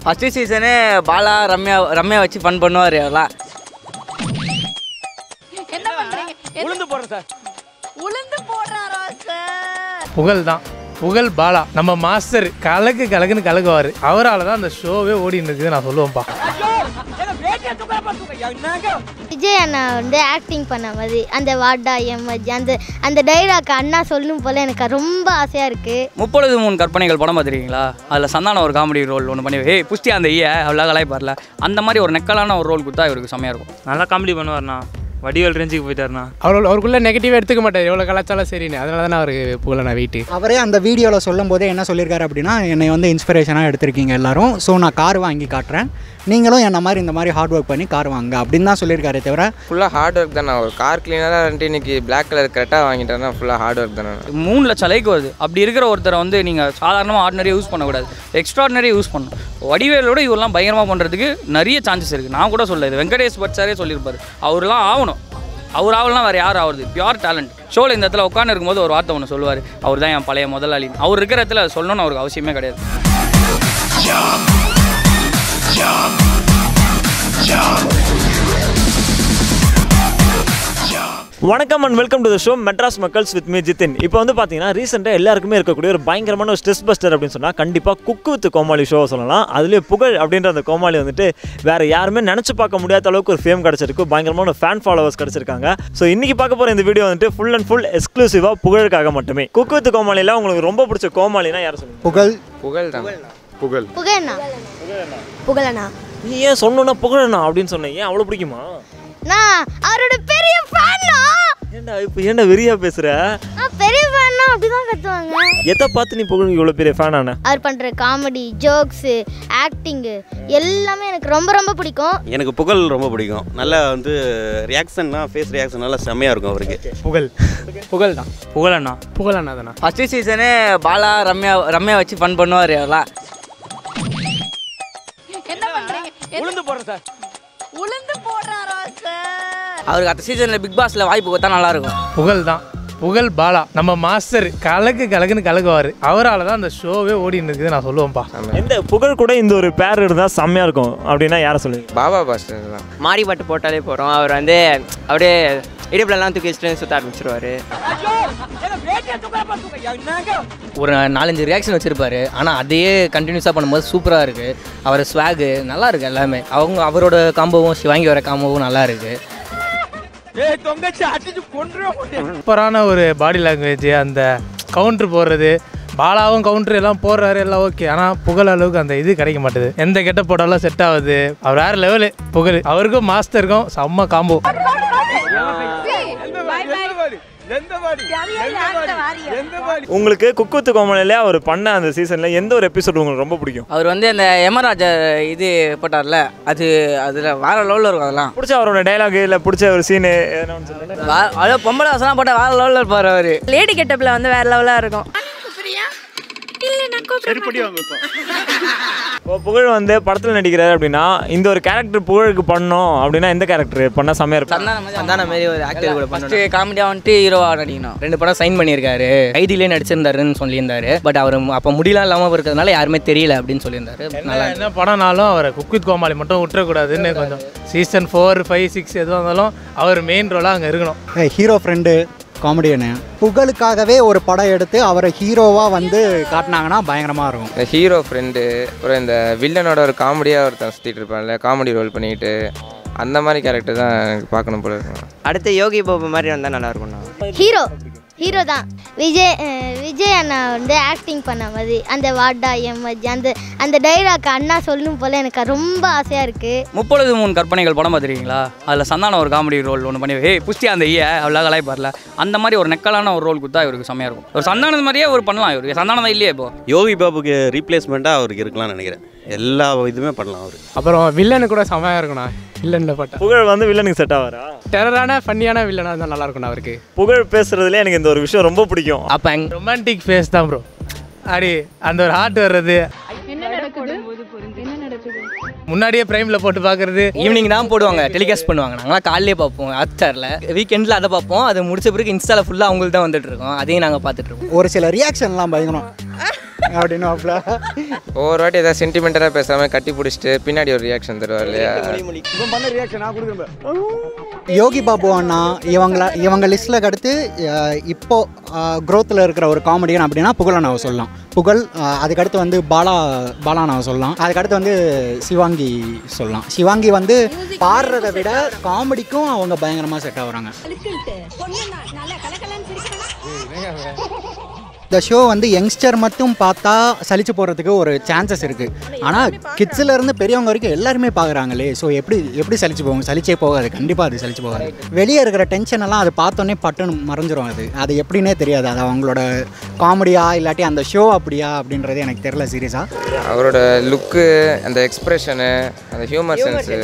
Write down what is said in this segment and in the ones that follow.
first season Bala Ramya Ramya வச்சு fun பண்ணுவார் அதெல்லாம் என்ன பண்றீங்க உளுந்து போடுறேன் சார் உளுந்து போடுறாரா சார் புகழ் தான் புகழ் பாலா நம்ம மாஸ்டர் கலக்கு கலக்குன்னு கலக்குவார் அவரால் தான் அந்த ஷோவே ஓடின்னு இருக்குது நான் சொல்லுவேன்ப்பா என்ன வேட்டியா தூக்கறப்பா தூக்க என்னங்க விஜய் அண்ணா வந்து ஆக்டிங் பண்ண மாதிரி அந்த வாடா எம்மஜி அந்த அந்த டைலாக் அண்ணா சொல்லும் போல எனக்கு ரொம்ப ஆசையாக இருக்குது முப்பொழுது மூணு கற்பனைகள் படம் பார்த்துருக்கீங்களா அதில் சந்தானம் ஒரு காமெடி ரோல் ஒன்று பண்ணி ஏய் புஷ்டி அந்த ஈய அவ்வளோ கலாய்ப்பார்ல அந்த மாதிரி ஒரு நெக்கலான ஒரு ரோல் கொடுத்தா இவருக்கு செம்மையாக இருக்கும் நல்லா காமெடி பண்ணுவார்ண்ணா வடிவேல் ரேஞ்சுக்கு போயிட்டாருண்ணா அவர் அவருக்குள்ள நெகட்டிவாக எடுத்துக்க மாட்டார் எவ்வளோ கலாச்சாரம் சரின்னு அதனால தான் அவருக்கு புகழ நான் வெயிட்டு அவரே அந்த வீடியோவில் சொல்லும் போதே என்ன சொல்லியிருக்காரு அப்படின்னா என்னை வந்து இன்ஸ்பிரேஷனாக எடுத்திருக்கீங்க எல்லாரும் ஸோ நான் கார் வாங்கி காட்டுறேன் நீங்களும் என்ன மாதிரி இந்த மாதிரி ஹார்ட் ஒர்க் பண்ணி கார் வாங்க அப்படின்னு தான் சொல்லியிருக்காரே தவிர ஃபுல்லாக ஹார்ட் ஒர்க் தானே ஒரு கார் கிளீனராக வந்துட்டு இன்னைக்கு பிளாக் கலர் கரெக்டாக வாங்கிட்டேன்னா ஃபுல்லாக ஹார்ட் ஒர்க் தானே மூணு லட்சம் லைக் வருது அப்படி இருக்கிற ஒருத்தரை வந்து நீங்கள் சாதாரணமாக ஆர்டினரியாக யூஸ் பண்ணக்கூடாது எக்ஸ்ட்ராடினரியாக யூஸ் பண்ணணும் வடிவேலோட இவரெல்லாம் பயங்கரமாக பண்ணுறதுக்கு நிறைய சான்சஸ் இருக்குது நான் கூட சொல்ல இது வெங்கடேஷ் பட் சாரே சொல்லியிருப்பாரு அவர்லாம் ஆகணும் அவர் ஆகலாம் வேறு யார் ஆகுறது பியூர் டேலண்ட் ஷோவில் இந்த இடத்துல உட்காந்து இருக்கும்போது ஒரு வார்த்தை ஒன்று சொல்லுவார் அவர் தான் என் பழைய முதலாளி அவர் இருக்கிற இடத்துல அதை சொல்லணும்னு அவருக்கு அவசியமே கிடையாது வணக்கம் and welcome to the show Madras மக்கள்ஸ் வித் மீ ஜித்தின் இப்போ வந்து பார்த்தீங்கன்னா ரீசெண்டாக எல்லாருக்குமே இருக்கக்கூடிய ஒரு பயங்கரமான ஒரு ஸ்ட்ரெஸ் பஸ்டர் அப்படின்னு சொன்னால் கண்டிப்பாக குக்கு வித் கோமாளி ஷோ சொல்லலாம் அதுலேயே புகழ் அப்படின்ற அந்த கோமாளி வந்துட்டு வேறு யாருமே நினச்சி பார்க்க முடியாத அளவுக்கு ஒரு ஃபேம் கிடச்சிருக்கு பயங்கரமான ஃபேன் ஃபாலோவர்ஸ் கிடச்சிருக்காங்க ஸோ இன்றைக்கி பார்க்க போகிற இந்த வீடியோ வந்துட்டு ஃபுல் அண்ட் ஃபுல் எக்ஸ்க்ளூசிவாக புகழுக்காக மட்டுமே குக்கு வித் கோமாளியில் உங்களுக்கு ரொம்ப பிடிச்ச கோமாளினா யார் சொல்லுங்க புகழ் புகழ் தான் புகழ் புகழண்ணா புகழண்ணா நீ ஏன் சொன்னோன்னா புகழண்ணா அப்படின்னு சொன்னேன் ஏன் அவ்வளோ பிடிக்குமா நான் அவரோட பெரிய ஃபேன்னா ஏன்டா இப்போ ஏன்டா வெறியா பேசுகிற நான் பெரிய ஃபேன்னா அப்படி தான் கத்துவாங்க எதை பார்த்து நீ புகழ் இவ்வளோ பெரிய ஃபேன் ஆன அவர் பண்ணுற காமெடி ஜோக்ஸு ஆக்டிங்கு எல்லாமே எனக்கு ரொம்ப ரொம்ப பிடிக்கும் எனக்கு புகழ் ரொம்ப பிடிக்கும் நல்லா வந்து ரியாக்ஷன்னா ஃபேஸ் ரியாக்ஷன் நல்லா செம்மையாக இருக்கும் அவருக்கு புகழ் புகழ் தான் புகழண்ணா புகழ் அண்ணா தானே ஃபஸ்ட்டு சீசனு பாலா ரம்யா ரம்யா வச்சு ஃபன் பண்ணுவார் அதெல்லாம் என்ன பண்றீங்க உளுந்து போடுறேன் சார் உளுந்து போடுறாரா சார் அவருக்கு அடுத்த சீசனில் பிக் பாஸில் வாய்ப்பு கொடுத்தா நல்லாயிருக்கும் புகழ் தான் புகழ் பாலா நம்ம மாஸ்டர் கலக்கு கலக்குன்னு கலக்குவார் அவரால் தான் அந்த ஷோவே ஓடின்னு இருக்குது நான் சொல்லுவேன்ப்பா எந்த புகழ் கூட இந்த ஒரு பேர் இருந்தால் செம்மையாக இருக்கும் அப்படின்னா யாரை சொல்லுவீங்க பாபா பாஸ்டர் தான் மாறி பாட்டு போட்டாலே போகிறோம் அவர் வந்து அப்படியே இடுப்புலலாம் தூக்கி வச்சுட்டு சுற்ற ஆரம்பிச்சிருவாரு என்ன வேட்டியா தூக்கறப்பா தூக்க என்னங்க ஒரு நாலஞ்சு ரியாக்ஷன் வச்சுருப்பாரு ஆனால் அதையே கண்டினியூஸாக பண்ணும்போது சூப்பராக இருக்குது அவர் ஸ்வாகு நல்லா இருக்கு எல்லாமே அவங்க அவரோட காம்போவும் சிவாங்கி வர காம்போவும் நல்லா இருக்குது ஏய் தொங்கச்சி அடிச்சு கொன்றுவோம் சூப்பரான ஒரு பாடி லாங்குவேஜ் அந்த கவுண்ட்ரு போடுறது பாலாவும் கவுண்ட்ரு எல்லாம் போடுறாரு எல்லாம் ஓகே ஆனால் புகழ் அளவுக்கு அந்த இது கிடைக்க மாட்டுது எந்த கெட்ட போட்டாலும் செட் ஆகுது அவர் வேற லெவலு புகழ் அவருக்கும் மாஸ்டருக்கும் செம்ம காம்போ எந்த வாடி எந்த வாடி எந்த வாடி உங்களுக்கு குக்குத்து கோமலையில அவர் பண்ண அந்த சீசனில் எந்த ஒரு எபிசோட் உங்களுக்கு ரொம்ப பிடிக்கும் அவர் வந்து அந்த யமராஜா இது போட்டார்ல அது அதில் வேற லெவலில் இருக்கும் அதெல்லாம் பிடிச்ச அவரோட டைலாக் இல்லை பிடிச்ச ஒரு சீனு எதனா ஒன்று சொல்லுங்க வே- அதாவது பொம்பளை வாசலாம் போட்டால் வேற லெவலில் இருப்பார் அவர் லேடி கெட்டப்ல வந்து வேற லெவலா இருக்கும் இப்போ புகழ் வந்து படத்தில் நடிக்கிறாரு அப்படின்னா இந்த ஒரு கேரக்டர் புகழுக்கு பண்ணோம் அப்படின்னா எந்த கேரக்டர் பண்ணால் செம்மையாக இருக்கும் சந்தானம் மாதிரி சந்தான மாதிரி ஒரு ஆக்டர் கூட ஃபர்ஸ்ட் காமெடியாக வந்துட்டு ஹீரோவாக நடிக்கணும் ரெண்டு படம் சைன் பண்ணியிருக்காரு ஐடியிலே நடிச்சிருந்தாருன்னு சொல்லியிருந்தாரு பட் அவர் அப்போ முடியலாம் இல்லாமல் இருக்கிறதுனால யாருமே தெரியல அப்படின்னு சொல்லியிருந்தாரு நல்லா என்ன படம்னாலும் அவரை குக்வித் கோமாளி மட்டும் விட்டுறக்கூடாதுன்னு கொஞ்சம் சீசன் ஃபோர் ஃபைவ் சிக்ஸ் எதுவாக இருந்தாலும் அவர் மெயின் ரோலாக அங்கே இருக்கணும் ஹீரோ ஃப்ரெண்டு காமெடியனு புகழுக்காகவே ஒரு படம் எடுத்து அவரை ஹீரோவாக வந்து காட்டினாங்கன்னா பயங்கரமாக இருக்கும் இந்த ஹீரோ ஃப்ரெண்டு அப்புறம் இந்த வில்லனோட ஒரு காமெடியாக ஒருத்தன் சுற்றிட்டு இருப்பான்ல காமெடி ரோல் பண்ணிக்கிட்டு அந்த மாதிரி கேரக்டர் தான் எனக்கு பார்க்கணும் போல இருக்கும் அடுத்து யோகி பாபு மாதிரி வந்தால் நல்லா இருக்கும்ண்ணா ஹீரோ ஹீரோ தான் விஜய் அஹ், விஜய் அண்ணா வந்து ஆக்டிங் பண்ண மாதிரி அந்த வாடா எம்மஜி அந்த அந்த டைலாக் அண்ணா சொல்லும் போல எனக்கு ரொம்ப ஆசையாக இருக்குது முப்பொழுது மூணு கற்பனைகள் படம் பார்த்துருக்கீங்களா அதில் சந்தானம் ஒரு காமெடி ரோல் ஒன்று பண்ணி ஏய் புஷ்டி அந்த ஈய அவ்வளோ கலாய்ப்பார்ல அந்த மாதிரி ஒரு நெக்கலான ஒரு ரோல் கொடுத்தா இவருக்கு செம்மையாக இருக்கும் ஒரு சந்தானது மாதிரியே ஒரு பண்ணலாம் இவருக்கு சந்தானம் தான் இல்லையே இப்போ யோகி பாபுக்கு ரீப்ளேஸ்மெண்ட்டாக அவருக்கு இருக்கலாம்னு நினைக்கிறேன் எல்லா இதுவுமே பண்ணலாம் அவர் அப்புறம் வில்லனு கூட செமையாக இருக்கும்ண்ணா வில்லனில் பட்ட புகழ் வந்து வில்லனுக்கு செட் ஆவாரா டெரரான ஃபன்னியான வில்லனாக இருந்தால் நல்லா இருக்கும்ண்ணா அவருக்கு புகழ் பேசுறதுல எனக்கு இந்த ஒரு விஷயம் ரொம்ப பிடிக்கும் அப்போ ரொமான்டிக் ஃபேஸ் தான் ப்ரோ அப்படி அந்த ஒரு ஹார்ட் வர்றது என்ன நடக்குது என்ன நடக்குது முன்னாடியே பிரைமில் போட்டு பார்க்கறது ஈவினிங் தான் போடுவாங்க டெலிகாஸ்ட் பண்ணுவாங்க நாங்களாம் காலையிலே பார்ப்போம் ஹாட்ஸ்டாரில் வீக்கெண்டில் அதை பார்ப்போம் அது முடிச்ச பிறகு இன்ஸ்டாவில் ஃபுல்லாக அவங்களுக்கு தான் வந்துட்டு இருக்கோம் அதையும் நாங்கள் பார்த்துட்டு இருக்கோம் ஒரு சில ரியாக்ஷன்லாம் பயங்கரம் அப்படின்னு வாப்ல ஒவ்வொரு வாட்டி ஏதாவது சென்டிமெண்டலாக பேசாமல் கட்டி பிடிச்சிட்டு பின்னாடி ஒரு ரியாக்ஷன் தருவார் இல்லையா இவன் பண்ண ரியாக்ஷன் நான் கொடுக்குறேன் யோகி பாபு அண்ணா இவங்கள இவங்க லிஸ்ட்டில் அடுத்து அஹ், இப்போ க்ரோத்தில் இருக்கிற ஒரு காமெடியன் அப்படின்னா புகழண்ணாவை சொல்லலாம் புகழ் அஹ், அதுக்கடுத்து வந்து பாலா பாலாண்ணாவை சொல்லலாம் அதுக்கடுத்து வந்து சிவாங்கி சொல்லலாம் சிவாங்கி வந்து பாடுறதை விட காமெடிக்கும் அவங்க பயங்கரமாக செட் ஆகுறாங்க இந்த ஷோ வந்து யங்ஸ்டர் மட்டும் பார்த்தா சலிச்சு போகிறதுக்கு ஒரு சான்சஸ் இருக்குது ஆனால் கிட்ஸில் இருந்து பெரியவங்க வரைக்கும் எல்லாருமே பார்க்குறாங்களே ஸோ எப்படி எப்படி சலிச்சு போகும் சலிச்சே போகாது கண்டிப்பாக அது சலிச்சு போகாது வெளியே இருக்கிற டென்ஷன் எல்லாம் அது பார்த்தோன்னே பட்டுன்னு மறைஞ்சிரும் அது அது எப்படின்னே தெரியாது அது அவங்களோட காமெடியா இல்லாட்டி அந்த ஷோ அப்படியா அப்படின்றது எனக்கு தெரியல சீரியஸாக அவரோட லுக்கு அந்த எக்ஸ்பிரஷனு அந்த ஹியூமர் சென்ஸு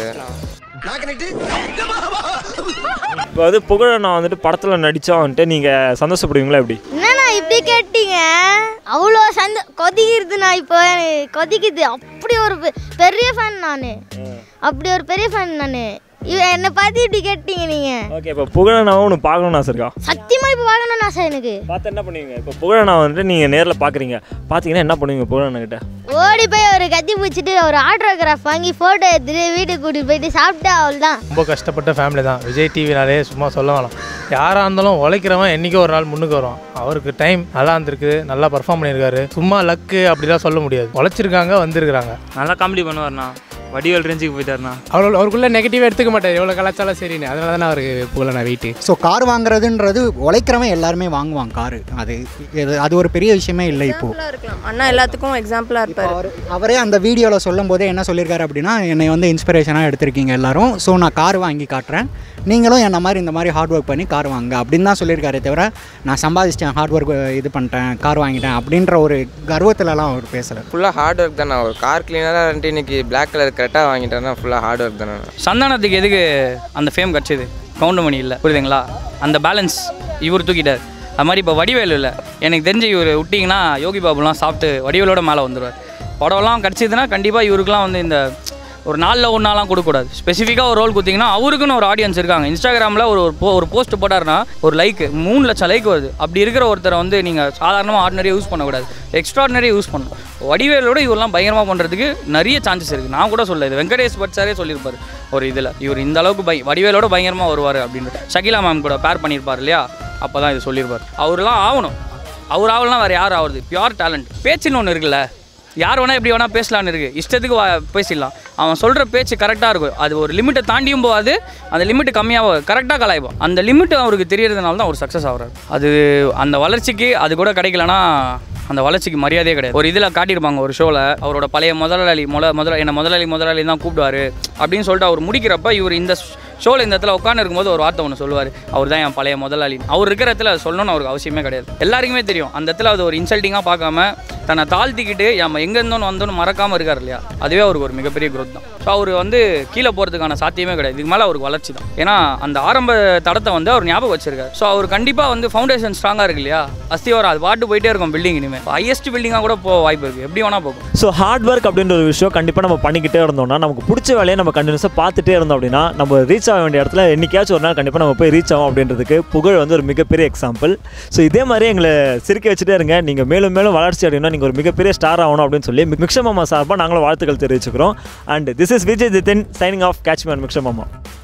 இப்போ வந்து புகழண்ணா வந்துட்டு படத்தில் நடித்தா வந்துட்டு நீங்கள் சந்தோஷப்படுவீங்களா எப்படி என்னண்ணா இப்படி கேட்டீங்க அவ்வளோ சந்த கொதிக்கிறது நான் இப்போ எனக்கு கொதிக்குது அப்படி ஒரு பெ- பெரிய ஃபேன் நான் அப்படி ஒரு பெரிய ஃபேன் நான் என்னை பார்த்து இப்படி கேட்டீங்க நீங்கள் ஓகே இப்போ புகழண்ணாவும் ஒன்று பார்க்கணும்னு ஆசை இருக்கா சத்தியமாக இப்போ பார்க்கணும்னு ஆசை எனக்கு பார்த்து என்ன பண்ணுவீங்க இப்போ புகழண்ணா வந்துட்டு நீங்கள் நேரில் பார்க்குறீங்க பார்த்தீங்கன்னா என்ன பண்ணுவீங்க புகழண்ணா கிட்ட ஓடி போய் ஒரு கத்தி பிடிச்சிட்டு ஒரு ஆட்டோகிராஃப் வாங்கி ஃபோட்டோ எடுத்துட்டு வீட்டுக்கு கூட்டிட்டு போயிட்டு சாப்பிட்டா அவள் தான் ரொம்ப கஷ்டப்பட்ட ஃபேமிலி தான் விஜய் டிவினாலே சும்மா சொல்ல வேணாம் யாராக இருந்தாலும் உழைக்கிறவன் என்றைக்கோ ஒரு நாள் முன்னுக்கு வரும் அவருக்கு டைம் நல்லா இருந்திருக்கு நல்லா பர்ஃபார்ம் பண்ணியிருக்காரு சும்மா லக்கு அப்படிலாம் சொல்ல முடியாது உழைச்சிருக்காங்க வந்திருக்கிறாங்க நல்லா காமெடி பண்ணுவார்ண்ணா வடிவேல் ரேஞ்சுக்கு போயிட்டாருண்ணா அவ்வளோ அவருக்குள்ள நெகட்டிவ் எடுத்துக்க மாட்டார் எவ்வளோ கலாச்சாரம் சரின்னு அதனால தானே அவருக்கு புகழண்ணா வெயிட்டு ஸோ கார் வாங்குறதுன்றது உழைக்கிறவன் எல்லாருமே வாங்குவான் காரு அது இது- அது ஒரு பெரிய விஷயமே இல்லை இப்போது இருக்கலாம் அண்ணா எல்லாத்துக்கும் எக்ஸாம்பிளா இருப்பாரு அவர் அவரே அந்த வீடியோவில் சொல்லும் போதே என்ன சொல்லியிருக்காரு அப்படின்னா என்னை வந்து இன்ஸ்பிரேஷனாக எடுத்திருக்கீங்க எல்லாரும் ஸோ நான் கார் வாங்கி காட்டுறேன் நீங்களும் என்ன மாதிரி இந்த மாதிரி ஹார்ட் ஒர்க் பண்ணி கார் வாங்க அப்படின்னு தான் சொல்லியிருக்காரே தவிர நான் சம்பாதிச்சிட்டேன் ஹார்ட் ஒர்க் இது பண்ணிட்டேன் கார் வாங்கிட்டேன் அப்படின்ற ஒரு கர்வத்திலலாம் அவர் பேசலை ஃபுல்லாக ஹார்ட் ஒர்க் தானே ஒரு கார் கிளீனராக வந்துட்டு இன்னைக்கு பிளாக் கலர் கரெக்டாக வாங்கிட்டேன்னா ஃபுல்லாக ஹார்ட் ஒர்க் தானே சந்தானத்துக்கு எதுக்கு அந்த ஃபேம் கிடச்சிது கவுண்டமணி இல்லை புரியுதுங்களா அந்த பேலன்ஸ் இவர் தூக்கிட்டார் அது மாதிரி இப்போ வடிவேலு இல்லை எனக்கு தெரிஞ்சு இவர் விட்டிங்கன்னா யோகி பாபுலாம் சாப்பிட்டு வடிவேலோட மேலே வந்துடுவார் படம்லாம் கிடச்சிதுன்னா கண்டிப்பாக இவருக்குலாம் வந்து இந்த ஒரு நாளில் ஒரு நாளாம் கொடுக்கக்கூடாது ஸ்பெசிஃபிக்காக ஒரு ரோல் கொடுத்தீங்கன்னா அவருக்குன்னு ஒரு ஆடியன்ஸ் இருக்காங்க இன்ஸ்டாகிராமில் ஒரு ஒரு போ ஒரு போஸ்ட் போட்டாருன்னா ஒரு லைக் மூணு லட்சம் லைக் வருது அப்படி இருக்கிற ஒருத்தரை வந்து நீங்கள் சாதாரணமாக ஆர்டினரியாக யூஸ் பண்ணக்கூடாது எக்ஸ்ட்ராடினரி யூஸ் பண்ணணும் வடிவேலோட இவரெல்லாம் பயங்கரமாக பண்ணுறதுக்கு நிறைய சான்சஸ் இருக்குது நான் கூட சொல்ல இது வெங்கடேஷ் பட் சாரே சொல்லியிருப்பார் ஒரு இதில் இவர் இந்த அளவுக்கு பை வடிவேலோட பயங்கரமாக வருவார் அப்படின்னு ஷகிலா மேம் கூட பேர் பண்ணியிருப்பார் இல்லையா அப்போ தான் இது சொல்லியிருப்பார் அவர்லாம் ஆகணும் அவர் ஆகலாம் வேறு யார் ஆகுறது பியூர் டேலண்ட் பேச்சுன்னு ஒன்று இருக்குல்ல யார் வேணால் எப்படி வேணால் பேசலான்னு இருக்குது இஷ்டத்துக்கு வா- பேசிடலாம் அவன் சொல்கிற பேச்சு கரெக்டாக இருக்கும் அது ஒரு லிமிட்டை தாண்டியும் போகாது அந்த லிமிட் கம்மியாக கரெக்டாக கலாய்ப்பான் அந்த லிமிட் அவருக்கு தெரியறதுனால தான் அவர் சக்ஸஸ் ஆகுறாரு அது அந்த வளர்ச்சிக்கு அது கூட கிடைக்கலனா அந்த வளர்ச்சிக்கு மரியாதையே கிடையாது ஒரு இதில் காட்டியிருப்பாங்க ஒரு ஷோவில் அவரோட பழைய முதலாளி முத முதல என்ன முதலாளி முதலாளி தான் கூப்பிடுவாரு அப்படின்னு சொல்லிட்டு அவர் முடிக்கிறப்ப இவர் இந்த ஷோவில் இந்த இடத்துல உட்காந்து இருக்கும்போது ஒரு வார்த்தை ஒன்று சொல்லுவார் அவர் தான் என் பழைய முதலாளி அவர் இருக்கிற இடத்துல அது சொல்லணும்னு அவருக்கு அவசியமே கிடையாது எல்லாருக்குமே தெரியும் அந்த இடத்துல அது ஒரு இன்சல்ட்டிங்காக பார்க்காம தன்னை தாழ்த்திக்கிட்டு நம்ம எங்கே இருந்தோன்னு வந்தோன்னு மறக்காமல் இருக்கார் இல்லையா அதுவே அவருக்கு ஒரு மிகப்பெரிய growth தான் ஸோ அவர் வந்து கீழே போகிறதுக்கான சாத்தியமே கிடையாது இதுக்கு மேலே அவருக்கு வளர்ச்சி தான் ஏன்னா அந்த ஆரம்ப தடத்தை வந்து அவர் ஞாபகம் வச்சிருக்காரு ஸோ அவர் கண்டிப்பாக வந்து ஃபவுண்டேஷன் ஸ்ட்ராங்காக இருக்கு இல்லையா அஸ்திவாரம் அது பாட்டு போயிட்டே இருக்கும் பில்டிங் இனிமேல் ஹையஸ்ட் பில்டிங்காக கூட போக வாய்ப்பு இருக்குது எப்படி வேணால் போகும் ஸோ ஹார்ட் ஒர்க் அப்படின்ற ஒரு விஷயம் கண்டிப்பாக நம்ம பண்ணிக்கிட்டே இருந்தோம்னா நமக்கு பிடிச்ச வேலையை நம்ம கண்டினியூஸாக பார்த்துட்டே இருந்தோம் அப்படின்னா நம்ம ரீச் ஆக வேண்டிய இடத்துல என்னைக்காச்சும் ஒரு நாள் கண்டிப்பாக நம்ம போய் ரீச் ஆகும் அப்படின்றதுக்கு புகழ் வந்து ஒரு மிகப்பெரிய எக்ஸாம்பிள் ஸோ இதே மாதிரி எங்களை சிரிக்க வச்சுட்டே இருங்க நீங்கள் மேலும் மேலும் வளர்ச்சி அடையணும் நீங்கள் ஒரு மிகப்பெரிய ஸ்டார் ஆகணும் அப்படின்னு சொல்லி மிக்ஷமாமா சார்பாக நாங்களும் வாழ்த்துக்கள் தெரிவிச்சுக்கிறோம் and this is Vijay Jithin signing off catch man மிக்ஷமாமா